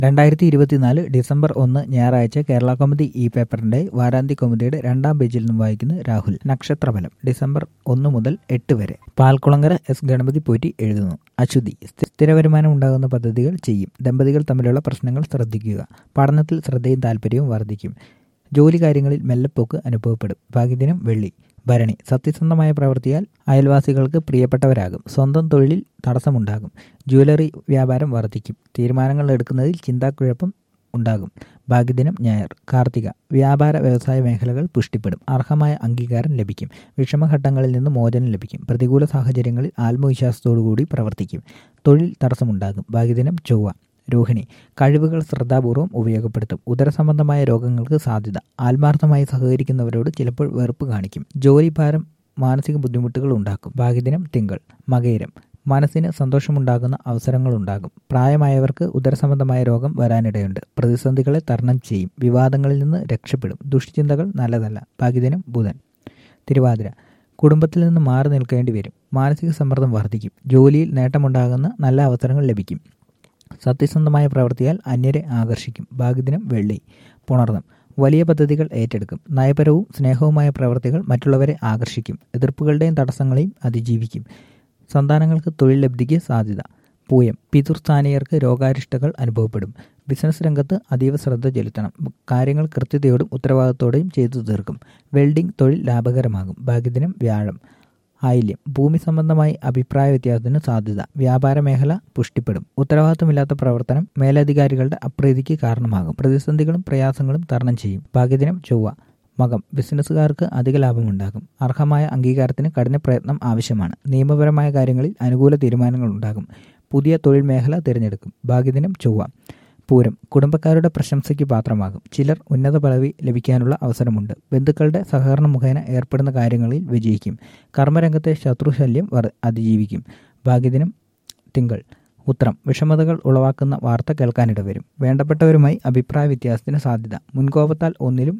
രണ്ടായിരത്തി ഇരുപത്തിനാല് ഡിസംബർ ഒന്ന് ഞായറാഴ്ച കേരള കൗമുദി ഈ പേപ്പറിന്റെ വാരാന്ത്യ കൗമുദിയുടെ രണ്ടാം പേജിൽ നിന്നും വായിക്കുന്നു രാഹുൽ നക്ഷത്രഫലം ഡിസംബർ ഒന്ന് മുതൽ എട്ട് വരെ പാൽക്കുളങ്ങര എസ് ഗണപതി പോറ്റി എഴുതുന്നു അശുദ്ധി സ്ഥിര വരുമാനം ഉണ്ടാകുന്ന പദ്ധതികൾ ചെയ്യും ദമ്പതികൾ തമ്മിലുള്ള പ്രശ്നങ്ങൾ ശ്രദ്ധിക്കുക പഠനത്തിൽ ശ്രദ്ധയും താല്പര്യവും വർദ്ധിക്കും ജോലി കാര്യങ്ങളിൽ മെല്ലെപ്പോക്ക് അനുഭവപ്പെടും ഭാഗ്യദിനം വെള്ളി ഭരണി സത്യസന്ധമായ പ്രവൃത്തിയാൽ അയൽവാസികൾക്ക് പ്രിയപ്പെട്ടവരാകും സ്വന്തം തൊഴിലിൽ തടസ്സമുണ്ടാകും ജ്വല്ലറി വ്യാപാരം വർദ്ധിക്കും തീരുമാനങ്ങൾ എടുക്കുന്നതിൽ ചിന്താക്കുഴപ്പം ഉണ്ടാകും ഭാഗ്യദിനം ഞായർ കാർത്തിക വ്യാപാര വ്യവസായ മേഖലകൾ പുഷ്ടിപ്പെടും അർഹമായ അംഗീകാരം ലഭിക്കും വിഷമഘട്ടങ്ങളിൽ നിന്ന് മോചനം ലഭിക്കും പ്രതികൂല സാഹചര്യങ്ങളിൽ ആത്മവിശ്വാസത്തോടുകൂടി പ്രവർത്തിക്കും തൊഴിൽ തടസ്സമുണ്ടാകും ഭാഗ്യദിനം ചൊവ്വ രോഹിണി കഴിവുകൾ ശ്രദ്ധാപൂർവം ഉപയോഗപ്പെടുത്തും ഉദരസംബന്ധമായ രോഗങ്ങൾക്ക് സാധ്യത ആത്മാർത്ഥമായി സഹകരിക്കുന്നവരോട് ചിലപ്പോൾ വെറുപ്പ് കാണിക്കും ജോലിഭാരം മാനസിക ബുദ്ധിമുട്ടുകൾ ഉണ്ടാക്കും ഭാഗ്യദിനം തിങ്കൾ മകയിരം മനസ്സിന് സന്തോഷമുണ്ടാകുന്ന അവസരങ്ങളുണ്ടാകും പ്രായമായവർക്ക് ഉദരസംബന്ധമായ രോഗം വരാനിടയുണ്ട് പ്രതിസന്ധികളെ തരണം ചെയ്യും വിവാദങ്ങളിൽ നിന്ന് രക്ഷപ്പെടും ദുഷ്ചിന്തകൾ നല്ലതല്ല ഭാഗ്യദിനം ബുധൻ തിരുവാതിര കുടുംബത്തിൽ നിന്ന് മാറി നിൽക്കേണ്ടി വരും മാനസിക സമ്മർദ്ദം വർദ്ധിക്കും ജോലിയിൽ നേട്ടമുണ്ടാകുന്ന നല്ല അവസരങ്ങൾ ലഭിക്കും സത്യസന്ധമായ പ്രവൃത്തിയാൽ അന്യരെ ആകർഷിക്കും ഭാഗ്യദിനം വെള്ളി പുണർന്നം വലിയ പദ്ധതികൾ ഏറ്റെടുക്കും നയപരവും സ്നേഹവുമായ പ്രവൃത്തികൾ മറ്റുള്ളവരെ ആകർഷിക്കും എതിർപ്പുകളുടെയും തടസ്സങ്ങളെയും അതിജീവിക്കും സന്താനങ്ങൾക്ക് തൊഴിൽ ലബ്ധിക്ക് സാധ്യത പൂയം പിതൃസ്ഥാനീയർക്ക് രോഗാരിഷ്ടകൾ അനുഭവപ്പെടും ബിസിനസ് രംഗത്ത് അതീവ ശ്രദ്ധ ചെലുത്തണം കാര്യങ്ങൾ കൃത്യതയോടും ഉത്തരവാദിത്തോടെയും ചെയ്തു തീർക്കും വെൽഡിംഗ് തൊഴിൽ ലാഭകരമാകും ഭാഗ്യദിനം വ്യാഴം ആയില്യം ഭൂമി സംബന്ധമായി അഭിപ്രായ വ്യത്യാസത്തിന് സാധ്യത വ്യാപാര മേഖല പുഷ്ടിപ്പെടും ഉത്തരവാദിത്തമില്ലാത്ത പ്രവർത്തനം മേലധികാരികളുടെ അപ്രീതിക്ക് കാരണമാകും പ്രതിസന്ധികളും പ്രയാസങ്ങളും തരണം ചെയ്യും ഭാഗ്യദിനം ചൊവ്വ മകം ബിസിനസ്സുകാർക്ക് അധിക ലാഭമുണ്ടാകും അർഹമായ അംഗീകാരത്തിന് കഠിന പ്രയത്നം ആവശ്യമാണ് നിയമപരമായ കാര്യങ്ങളിൽ അനുകൂല തീരുമാനങ്ങൾ ഉണ്ടാകും പുതിയ തൊഴിൽ മേഖല തിരഞ്ഞെടുക്കും ഭാഗ്യദിനം ചൊവ്വ പൂരം കുടുംബക്കാരുടെ പ്രശംസയ്ക്ക് പാത്രമാകും ചിലർ ഉന്നത പദവി ലഭിക്കാനുള്ള അവസരമുണ്ട് ബന്ധുക്കളുടെ സഹകരണം മുഖേന ഏർപ്പെടുന്ന കാര്യങ്ങളിൽ വിജയിക്കും കർമ്മരംഗത്തെ ശത്രുശല്യം അതിജീവിക്കും ഭാഗ്യദിനം തിങ്കൾ ഉത്രം വിഷമതകൾ ഉളവാക്കുന്ന വാർത്ത കേൾക്കാനിടവരും വേണ്ടപ്പെട്ടവരുമായി അഭിപ്രായ വ്യത്യാസത്തിന് സാധ്യത മുൻകോപത്താൽ ഒന്നിലും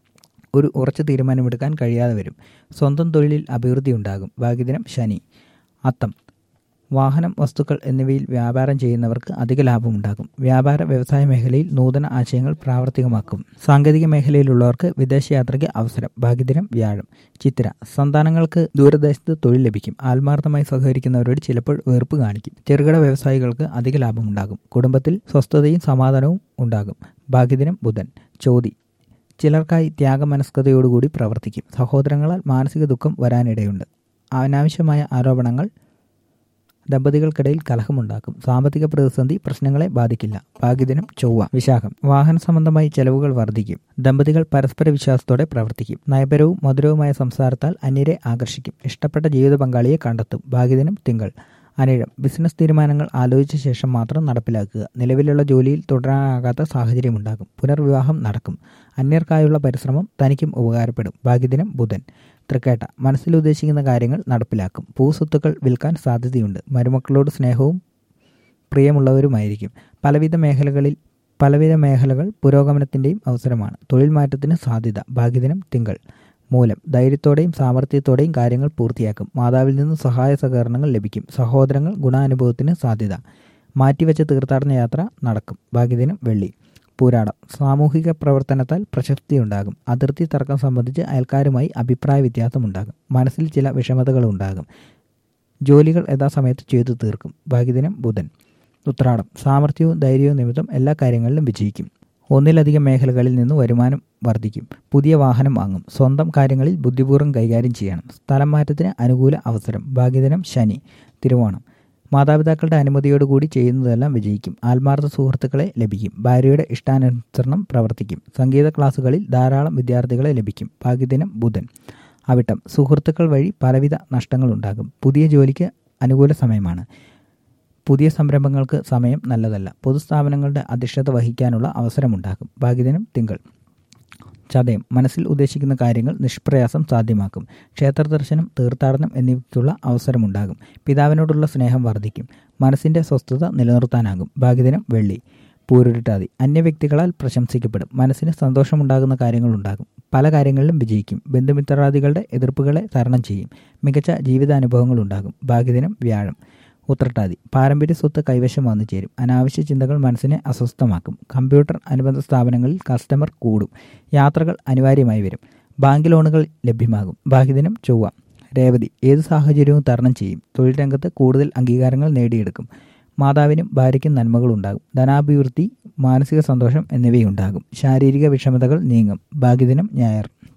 ഒരു ഉറച്ച തീരുമാനമെടുക്കാൻ കഴിയാതെ വരും സ്വന്തം തൊഴിലിൽ അഭിവൃദ്ധി ഉണ്ടാകും ഭാഗ്യദിനം ശനി അത്തം വാഹനം വസ്തുക്കൾ എന്നിവയിൽ വ്യാപാരം ചെയ്യുന്നവർക്ക് അധിക ലാഭമുണ്ടാകും വ്യാപാര വ്യവസായ മേഖലയിൽ നൂതന ആശയങ്ങൾ പ്രാവർത്തികമാക്കും സാങ്കേതിക മേഖലയിലുള്ളവർക്ക് വിദേശയാത്രയ്ക്ക് അവസരം ഭാഗ്യദിനം വ്യാഴം ചിത്ര സന്താനങ്ങൾക്ക് ദൂരദേശത്ത് തൊഴിൽ ലഭിക്കും ആത്മാർത്ഥമായി സഹകരിക്കുന്നവരോട് ചിലപ്പോൾ വെറുപ്പ് കാണിക്കും ചെറുകിട വ്യവസായികൾക്ക് അധിക ലാഭമുണ്ടാകും കുടുംബത്തിൽ സ്വസ്ഥതയും സമാധാനവും ഉണ്ടാകും ഭാഗ്യദിനം ബുധൻ ചോതി ചിലർക്കായി ത്യാഗമനസ്കതയോടുകൂടി പ്രവർത്തിക്കും സഹോദരങ്ങളാൽ മാനസിക ദുഃഖം വരാനിടയുണ്ട് അനാവശ്യമായ ആരോപണങ്ങൾ ദമ്പതികൾക്കിടയിൽ കലഹമുണ്ടാക്കും സാമ്പത്തിക പ്രതിസന്ധി പ്രശ്നങ്ങളെ ബാധിക്കില്ല ഭാഗ്യദിനം ചൊവ്വ വിശാഖം വാഹന സംബന്ധമായി ചെലവുകൾ വർദ്ധിക്കും ദമ്പതികൾ പരസ്പര വിശ്വാസത്തോടെ പ്രവർത്തിക്കും നയപരവും മധുരവുമായ സംസാരത്താൽ അന്യരെ ആകർഷിക്കും ഇഷ്ടപ്പെട്ട ജീവിത പങ്കാളിയെ കണ്ടെത്തും ഭാഗ്യദിനം തിങ്കൾ അനിഴം ബിസിനസ് തീരുമാനങ്ങൾ ആലോചിച്ച ശേഷം മാത്രം നടപ്പിലാക്കുക നിലവിലുള്ള ജോലിയിൽ തുടരാനാകാത്ത സാഹചര്യമുണ്ടാകും പുനർവിവാഹം നടക്കും അന്യർക്കായുള്ള പരിശ്രമം തനിക്കും ഉപകാരപ്പെടും ഭാഗ്യദിനം ബുധൻ തൃക്കേട്ട മനസ്സിൽ ഉദ്ദേശിക്കുന്ന കാര്യങ്ങൾ നടപ്പിലാക്കും ഭൂസ്വത്തുക്കൾ വിൽക്കാൻ സാധ്യതയുണ്ട് മരുമക്കളോട് സ്നേഹവും പ്രിയമുള്ളവരുമായിരിക്കും പലവിധ മേഖലകളിൽ പലവിധ മേഖലകൾ പുരോഗമനത്തിൻ്റെയും അവസരമാണ് തൊഴിൽ മാറ്റത്തിന് സാധ്യത ഭാഗ്യദിനം തിങ്കൾ മൂലം ധൈര്യത്തോടെയും സാമർഥ്യത്തോടെയും കാര്യങ്ങൾ പൂർത്തിയാക്കും മാതാവിൽ നിന്ന് സഹായ സഹകരണങ്ങൾ ലഭിക്കും സഹോദരങ്ങൾ ഗുണാനുഭവത്തിന് സാധ്യത മാറ്റിവെച്ച തീർത്ഥാടന യാത്ര നടക്കും ഭാഗ്യദിനം വെള്ളി പൂരാടം സാമൂഹിക പ്രവർത്തനത്താൽ പ്രശസ്തിയുണ്ടാകും അതിർത്തി തർക്കം സംബന്ധിച്ച് അയൽക്കാരുമായി അഭിപ്രായ വ്യത്യാസമുണ്ടാകും മനസ്സിൽ ചില വിഷമതകൾ ഉണ്ടാകും ജോലികൾ യഥാസമയത്ത് ചെയ്തു തീർക്കും ഭാഗ്യദിനം ബുധൻ ഉത്രാടം സാമർഥ്യവും ധൈര്യവും നിമിത്തം എല്ലാ കാര്യങ്ങളിലും വിജയിക്കും ഒന്നിലധികം മേഖലകളിൽ നിന്ന് വരുമാനം വർദ്ധിക്കും പുതിയ വാഹനം വാങ്ങും സ്വന്തം കാര്യങ്ങളിൽ ബുദ്ധിപൂർവ്വം കൈകാര്യം ചെയ്യണം സ്ഥലം മാറ്റത്തിന് അനുകൂല അവസരം ഭാഗ്യദിനം ശനി തിരുവോണം മാതാപിതാക്കളുടെ അനുമതിയോടുകൂടി ചെയ്യുന്നതെല്ലാം വിജയിക്കും ആത്മാർത്ഥ സുഹൃത്തുക്കളെ ലഭിക്കും ഭാര്യയുടെ ഇഷ്ടാനുസരണം പ്രവർത്തിക്കും സംഗീത ക്ലാസ്സുകളിൽ ധാരാളം വിദ്യാർത്ഥികളെ ലഭിക്കും ഭാഗ്യദിനം ബുധൻ അവിട്ടം സുഹൃത്തുക്കൾ വഴി പലവിധ നഷ്ടങ്ങളുണ്ടാകും പുതിയ ജോലിക്ക് അനുകൂല സമയമാണ് പുതിയ സംരംഭങ്ങൾക്ക് സമയം നല്ലതല്ല പൊതുസ്ഥാപനങ്ങളുടെ അധ്യക്ഷത വഹിക്കാനുള്ള അവസരമുണ്ടാകും ഭാഗ്യദിനം തിങ്കൾ ചതയം മനസ്സിൽ ഉദ്ദേശിക്കുന്ന കാര്യങ്ങൾ നിഷ്പ്രയാസം സാധ്യമാക്കും ക്ഷേത്ര ദർശനം തീർത്ഥാടനം എന്നിവയ്ക്കുള്ള അവസരമുണ്ടാകും പിതാവിനോടുള്ള സ്നേഹം വർദ്ധിക്കും മനസ്സിൻ്റെ സ്വസ്ഥത നിലനിർത്താനാകും ഭാഗ്യദിനം വെള്ളി പൂരുരുട്ടാതി അന്യ വ്യക്തികളാൽ പ്രശംസിക്കപ്പെടും മനസ്സിന് സന്തോഷമുണ്ടാകുന്ന കാര്യങ്ങളുണ്ടാകും പല കാര്യങ്ങളിലും വിജയിക്കും ബന്ധുമിത്രാദികളുടെ എതിർപ്പുകളെ തരണം ചെയ്യും മികച്ച ജീവിതാനുഭവങ്ങളുണ്ടാകും ഭാഗ്യദിനം വ്യാഴം ഉത്രട്ടാതി പാരമ്പര്യ സ്വത്ത് കൈവശം വന്നു ചേരും അനാവശ്യ ചിന്തകൾ മനസ്സിനെ അസ്വസ്ഥമാക്കും കമ്പ്യൂട്ടർ അനുബന്ധ സ്ഥാപനങ്ങളിൽ കസ്റ്റമർ കൂടും യാത്രകൾ അനിവാര്യമായി വരും ബാങ്ക് ലോണുകൾ ലഭ്യമാകും ഭാഗ്യദിനം ചൊവ്വ രേവതി ഏത് സാഹചര്യവും തരണം ചെയ്യും തൊഴിൽ രംഗത്ത് കൂടുതൽ അംഗീകാരങ്ങൾ നേടിയെടുക്കും മാതാവിനും ഭാര്യയ്ക്കും നന്മകളുണ്ടാകും ധനാഭിവൃദ്ധി മാനസിക സന്തോഷം എന്നിവയുണ്ടാകും ശാരീരിക വിഷമതകൾ നീങ്ങും ഭാഗ്യദിനം ഞായർ